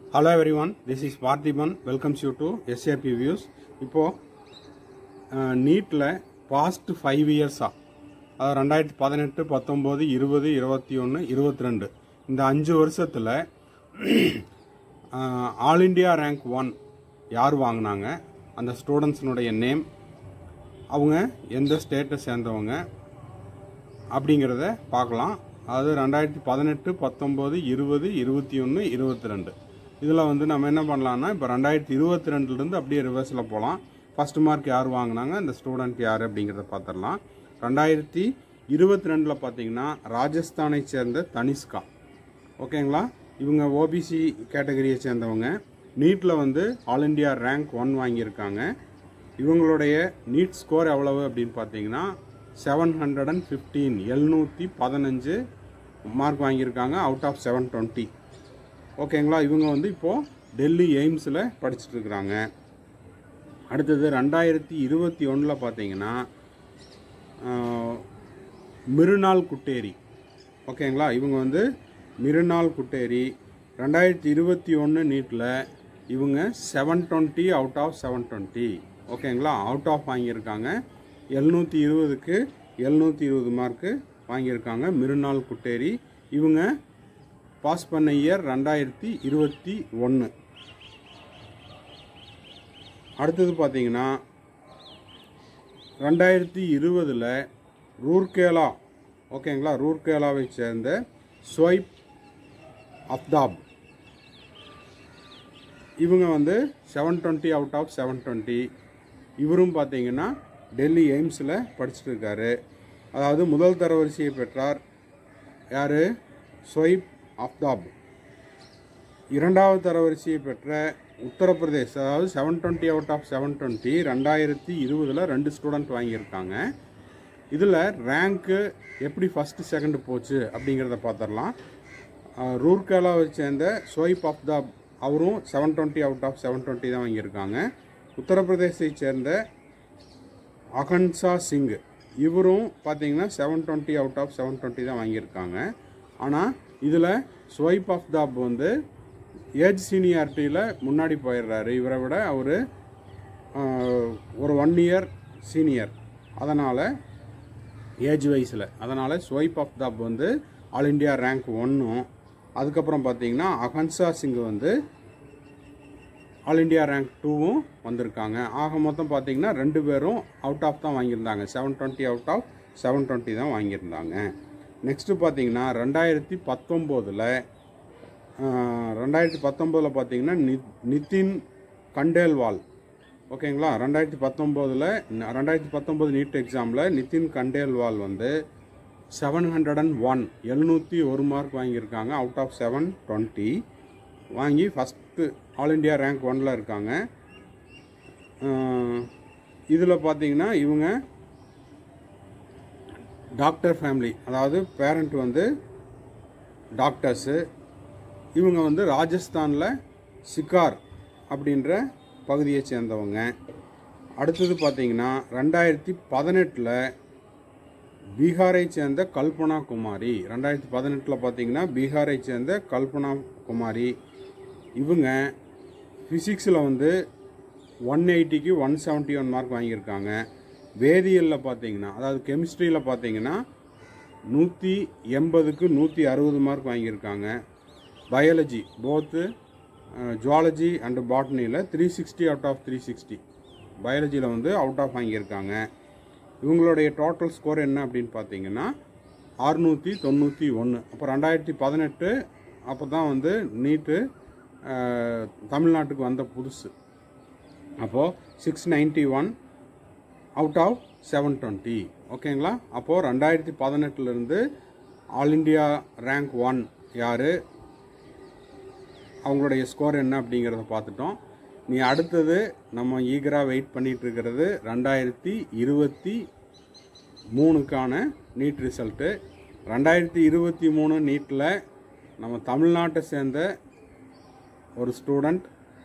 hello everyone this is Parthiban welcomes you to SAP views இப்போது நீட்டில் past five இயர்ஸாக அதாவது ரெண்டாயிரத்தி பதினெட்டு பத்தொம்போது இருபது இருபத்தி ஒன்று இருபத்தி ரெண்டு இந்த அஞ்சு வருஷத்தில் ஆல் இண்டியா ரேங்க் ஒன் யார் வாங்கினாங்க அந்த ஸ்டூடெண்ட்ஸினுடைய நேம் அவங்க எந்த ஸ்டேட்டை சேர்ந்தவங்க அப்படிங்கிறத பார்க்கலாம் அது ரெண்டாயிரத்தி பதினெட்டு பத்தொம்போது இருபது இருபத்தி ஒன்று இருபத்தி ரெண்டு இதில் வந்து நம்ம என்ன பண்ணலாம்னா இப்போ ரெண்டாயிரத்தி இருபத்தி ரெண்டுலேருந்து அப்படியே ரிவர்ஸில் போகலாம் ஃபர்ஸ்ட் மார்க் யார் வாங்கினாங்க அந்த ஸ்டூடெண்ட் யார் அப்படிங்கிறத பார்த்துடலாம் ரெண்டாயிரத்தி இருபத்தி ரெண்டில் பார்த்தீங்கன்னா ராஜஸ்தானை சேர்ந்த தனிஷ்கா ஓகேங்களா இவங்க ஓபிசி கேட்டகரியை சேர்ந்தவங்க நீட்டில் வந்து ஆல் இண்டியா ரேங்க் ஒன் வாங்கியிருக்காங்க இவங்களுடைய நீட் ஸ்கோர் எவ்வளவு அப்படின்னு பார்த்தீங்கன்னா செவன் ஹண்ட்ரட் அண்ட் ஃபிஃப்டீன் எழுநூற்றி பதினஞ்சு மார்க் வாங்கியிருக்காங்க அவுட் ஆஃப் செவன் டுவெண்ட்டி ஓகேங்களா இவங்க வந்து இப்போது டெல்லி எய்ம்ஸில் படிச்சுட்டு இருக்கிறாங்க அடுத்தது ரெண்டாயிரத்தி இருபத்தி ஒன்றில் பார்த்தீங்கன்னா ஆஹ், மிருனால் குட்டேரி ஓகேங்களா இவங்க வந்து மிருனால் குட்டேரி ரெண்டாயிரத்தி இருபத்தி ஒன்று நீட்டில் இவங்க seven twenty out of seven twenty ஓகேங்களா அவுட் ஆஃப் வாங்கியிருக்காங்க எழுநூற்றி இருபதுக்கு எழுநூற்றி இருபது மார்க்கு வாங்கியிருக்காங்க மிருனால் குட்டேரி இவங்க பாஸ் பண்ண இயர் ரெண்டாயிரத்தி இருபத்தி ஒன்று அடுத்தது பார்த்தீங்கன்னா ரெண்டாயிரத்தி இருபதில் ரூர்கேலா ஓகேங்களா ரூர்கேலாவை சேர்ந்த ஸ்வைப் அப்தாப் இவங்க வந்து seven twenty out of seven twenty இவரும் பார்த்தீங்கன்னா டெல்லி எய்ம்ஸில் படிச்சுட்டு இருக்காரு அதாவது முதல் தரவரிசையை பெற்றார் யார் ஸ்வைப் அப்தாப் இரண்டாவது தரவரிசையை பெற்ற உத்தரப்பிரதேஷ் அதாவது seven twenty out of seven twenty ரெண்டாயிரத்தி இருபதில் ரெண்டு ஸ்டூடெண்ட் வாங்கியிருக்காங்க இதில் ரேங்க்கு எப்படி ஃபஸ்ட்டு செகண்ட் போச்சு அப்படிங்கிறத பார்த்துடலாம் அஹ், ரூர்கேலாவை சேர்ந்த சோயிப் அப்தாப் அவரும் seven twenty out of seven twenty தான் வாங்கியிருக்காங்க உத்தரப்பிரதேசத்தை சேர்ந்த அகன்சா சிங் இவரும் பார்த்தீங்கன்னா seven twenty out of seven twenty தான் வாங்கியிருக்காங்க ஆனால் இதில் ஸ்வைப் ஆஃப் தாப் வந்து ஏஜ் சீனியாரிட்டியில் முன்னாடி போயிடுறாரு இவரை விட அவர் ஒரு ஒன் இயர் சீனியர் அதனால் ஏஜ் வைஸில் அதனால் ஸ்வைப் ஆஃப் தாப் வந்து ஆல் இண்டியா ரேங்க் ஒன்றும் அதுக்கப்புறம் பார்த்தீங்கன்னா அகன்சா சிங் வந்து ஆல் இண்டியா ரேங்க் டூவும் வந்திருக்காங்க ஆக மொத்தம் பார்த்தீங்கன்னா ரெண்டு பேரும் அவுட் ஆஃப் தான் வாங்கியிருந்தாங்க seven twenty out of seven twenty தான் வாங்கியிருந்தாங்க நெக்ஸ்ட்டு பார்த்தீங்கன்னா ரெண்டாயிரத்தி பத்தொம்போதில் ரெண்டாயிரத்தி பத்தொம்போதில் பார்த்தீங்கன்னா நித் நிதின் கண்டேல்வால் ஓகேங்களா ரெண்டாயிரத்தி பத்தொம்போதில் ரெண்டாயிரத்தி பத்தொம்போது நீட் எக்ஸாமில் நிதின் கண்டேல்வால் வந்து செவன் ஹண்ட்ரட் அண்ட் ஒன் எழுநூற்றி ஒரு மார்க் வாங்கியிருக்காங்க அவுட் ஆஃப் செவன் டுவெண்ட்டி வாங்கி ஃபஸ்ட்டு ஆல் இண்டியா ரேங்க் ஒனில் இருக்காங்க இதில் பார்த்தீங்கன்னா இவங்க டாக்டர் ஃபேமிலி அதாவது பேரண்ட் வந்து டாக்டர்ஸு இவங்க வந்து ராஜஸ்தானில் சிக்கார் அப்படின்ற பகுதியை சேர்ந்தவங்க அடுத்தது பார்த்தீங்கன்னா ரெண்டாயிரத்தி பதினெட்டில் பீகாரை சேர்ந்த கல்பனா குமாரி ரெண்டாயிரத்தி பதினெட்டில் பார்த்தீங்கன்னா பீகாரை சேர்ந்த கல்பனா குமாரி இவங்க ஃபிசிக்ஸில் வந்து ஒன் எயிட்டிக்கு ஒன் செவன்ட்டி ஒன் மார்க் வாங்கியிருக்காங்க வேதியியலில் பார்த்தீங்கன்னா அதாவது கெமிஸ்ட்ரியில் பார்த்தீங்கன்னா நூற்றி எண்பதுக்கு நூற்றி அறுபது மார்க் வாங்கியிருக்காங்க பயாலஜி போத்து ஜுவாலஜி அண்டு பாட்னியில் three sixty out of three sixty பயாலஜியில் வந்து அவுட் ஆஃப் வாங்கியிருக்காங்க இவங்களுடைய டோட்டல் ஸ்கோர் என்ன அப்படின்னு பார்த்தீங்கன்னா அறுநூற்றி தொண்ணூற்றி ஒன்று அப்போ ரெண்டாயிரத்தி பதினெட்டு அப்போ தான் வந்து நீட்டு தமிழ்நாட்டுக்கு வந்த புதுசு அப்போது six ninety one out of seven twenty ஓகேங்களா அப்போது ரெண்டாயிரத்தி பதினெட்டுலேருந்து ஆல் இண்டியா ரேங்க் ஒன் யார் அவங்களுடைய ஸ்கோர் என்ன அப்படிங்கிறத பார்த்துட்டோம் நீ அடுத்தது நம்ம ஈகராக வெயிட் பண்ணிட்டு இருக்கிறது ரெண்டாயிரத்தி இருபத்தி மூணுக்கான நீட் ரிசல்ட்டு ரெண்டாயிரத்தி இருபத்தி மூணு நீட்டில் நம்ம தமிழ்நாட்டை சேர்ந்த ஒரு student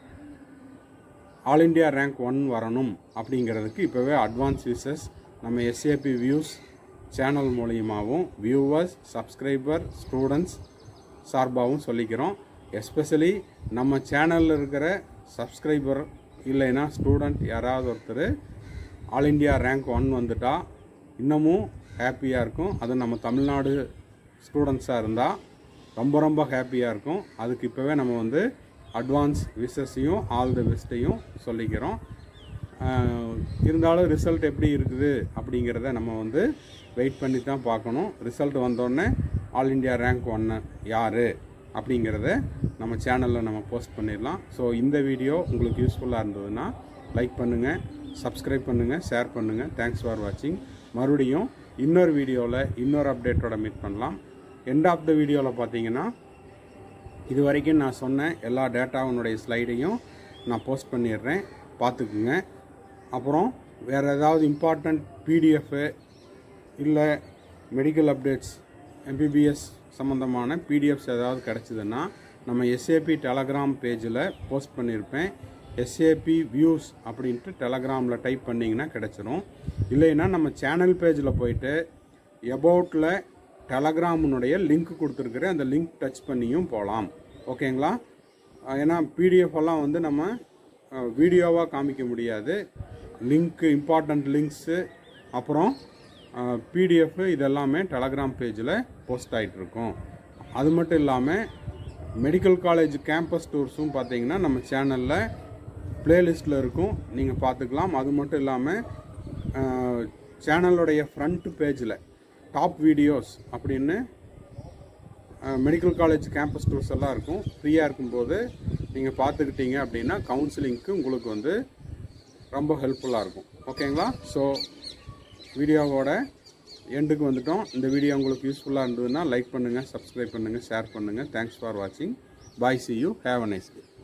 all India rank one வரணும் அப்படிங்கிறதுக்கு இப்போவே அட்வான்ஸ் விஷஸ் நம்ம எஸ்ஏபி வியூஸ் சேனல் மூலியமாகவும் வியூவர்ஸ் சப்ஸ்கிரைபர் ஸ்டூடெண்ட்ஸ் சார்பாகவும் சொல்லிக்கிறோம் எஸ்பெஷலி நம்ம சேனலில் இருக்கிற சப்ஸ்கிரைபர் இல்லைன்னா ஸ்டூடெண்ட் யாராவது ஒருத்தர் ஆல் இண்டியா ரேங்க் ஒன் வந்துட்டா இன்னமும் ஹாப்பியாக இருக்கும் அது நம்ம தமிழ்நாடு ஸ்டூடெண்ட்ஸாக இருந்தால் ரொம்ப ரொம்ப ஹாப்பியாக இருக்கும் அதுக்கு இப்போவே நம்ம வந்து அட்வான்ஸ் விஷஸையும் ஆல் தி பெஸ்ட்டையும் சொல்லிக்கிறோம் ஆஹ் இருந்தாலும் ரிசல்ட் எப்படி இருக்குது அப்படிங்கிறத நம்ம வந்து வெயிட் பண்ணி தான் பார்க்கணும் ரிசல்ட் வந்தோடனே ஆல் இண்டியா ரேங்க் ஒன்று யார் அப்படிங்கிறத நம்ம சேனலில் நம்ம போஸ்ட் பண்ணிடலாம் ஸோ இந்த வீடியோ உங்களுக்கு யூஸ்ஃபுல்லாக இருந்ததுன்னா லைக் பண்ணுங்கள் சப்ஸ்கிரைப் பண்ணுங்கள் ஷேர் பண்ணுங்கள் தேங்க்ஸ் ஃபார் வாட்சிங் மறுபடியும் இன்னொரு வீடியோவில் இன்னொரு அப்டேட்டோட மீட் பண்ணலாம் எண்ட் ஆஃப் த வீடியோவில் பார்த்தீங்கன்னா இது வரைக்கும் நான் சொன்ன எல்லா டேட்டாவுனுடைய ஸ்லைடையும் நான் போஸ்ட் பண்ணிடுறேன் பார்த்துக்குங்க அப்புறம் வேறு ஏதாவது இம்பார்ட்டண்ட் பிடிஎஃப்பு இல்லை மெடிக்கல் அப்டேட்ஸ் எம்பிபிஎஸ் சம்மந்தமான பிடிஎஃப்ஸ் ஏதாவது கிடச்சிதுன்னா நம்ம எஸ்ஏபி டெலகிராம் பேஜில் போஸ்ட் பண்ணியிருப்பேன் எஸ்ஏபி வியூஸ் அப்படின்ட்டு டெலகிராமில் டைப் பண்ணிங்கன்னா கிடச்சிரும் இல்லைன்னா நம்ம சேனல் பேஜில் போயிட்டு எபவுட்டில் டெலகிராமுனுடைய லிங்க் கொடுத்துருக்குறேன் அந்த லிங்க் டச் பண்ணியும் போகலாம் ஓகேங்களா அஹ் ஏன்னா பிடிஎஃப் எல்லாம் வந்து நம்ம வீடியோவாக காமிக்க முடியாது லிங்க்கு இம்பார்ட்டண்ட் லிங்க்ஸு அப்புறம் பிடிஎஃப் இதெல்லாமே டெலகிராம் பேஜில் போஸ்ட் ஆகிட்டு இருக்கும் அது மட்டும் இல்லாமல் மெடிக்கல் காலேஜ் கேம்பஸ் டூர்ஸும் பார்த்தீங்கன்னா நம்ம சேனலில் பிளேலிஸ்ட்டில் இருக்கும் நீங்கள் பார்த்துக்கலாம் அது மட்டும் இல்லாமல் சேனலுடைய ஃப்ரண்ட் பேஜில் டாப் வீடியோஸ் அப்படின்னு மெடிக்கல் காலேஜ் கேம்பஸ் டூர்ஸ் எல்லாம் இருக்கும் ஃப்ரீயாக இருக்கும்போது நீங்கள் பார்த்துக்கிட்டீங்க அப்படின்னா கவுன்சிலிங்க்கு உங்களுக்கு வந்து ரொம்ப ஹெல்ப்ஃபுல்லாக இருக்கும் ஓகேங்களா ஸோ வீடியோவோட எண்டுக்கு வந்துட்டோம் இந்த வீடியோ உங்களுக்கு யூஸ்ஃபுல்லாக இருந்ததுன்னா லைக் பண்ணுங்கள் சப்ஸ்கிரைப் பண்ணுங்கள் ஷேர் பண்ணுங்கள் தேங்க்ஸ் ஃபார் வாட்சிங் bye see you have a nice day